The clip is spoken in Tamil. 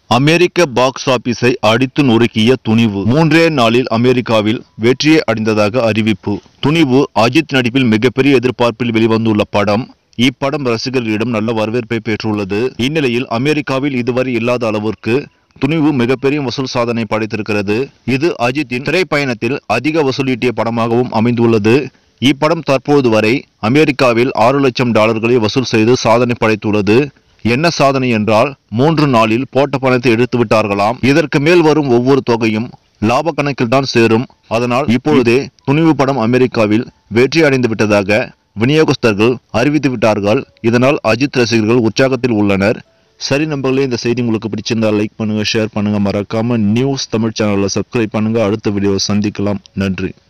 அமெரிக்க பாக்ஸ் ஆபீஸை அடித்து நொறுக்கிய துணிவு மூன்றே நாளில் அமெரிக்காவில் வெற்றியை அடைந்ததாக அறிவிப்பு துணிவு அஜித் நடிப்பில் மிகப்பெரிய எதிர்பார்ப்பில் வெளிவந்துள்ள படம் இப்படம் ரசிகர்களிடம் நல்ல வரவேற்பை பெற்றுள்ளது இந்நிலையில் அமெரிக்காவில் இதுவரை இல்லாத அளவிற்கு துணிவு மிகப்பெரிய வசூல் சாதனை படைத்திருக்கிறது இது அஜித்தின் திரைப்பயணத்தில் அதிக வசூலீட்டிய படமாகவும் அமைந்துள்ளது இப்படம் தற்போது வரை அமெரிக்காவில் ஆறு லட்சம் டாலர்களை வசூல் செய்து சாதனை படைத்துள்ளது என்ன சாதனை என்றால் மூன்று நாளில் போட்ட பணத்தை எடுத்து விட்டார்களாம் இதற்கு மேல் வரும் ஒவ்வொரு தொகையும் லாப கணக்கில் தான் சேரும் அதனால் இப்பொழுதே துணிவு படம் அமெரிக்காவில் வெற்றி அடைந்து விட்டதாக விநியோகஸ்தர்கள் அறிவித்து விட்டார்கள் இதனால் அஜித் ரசிகர்கள் உற்சாகத்தில் உள்ளனர் சரி நம்பர்களே இந்த செய்தி உங்களுக்கு பிடிச்சிருந்தா லைக் பண்ணுங்க ஷேர் பண்ணுங்க மறக்காம நியூஸ் தமிழ் சேனலை சப்ஸ்கிரைப் பண்ணுங்க அடுத்த வீடியோ சந்திக்கலாம் நன்றி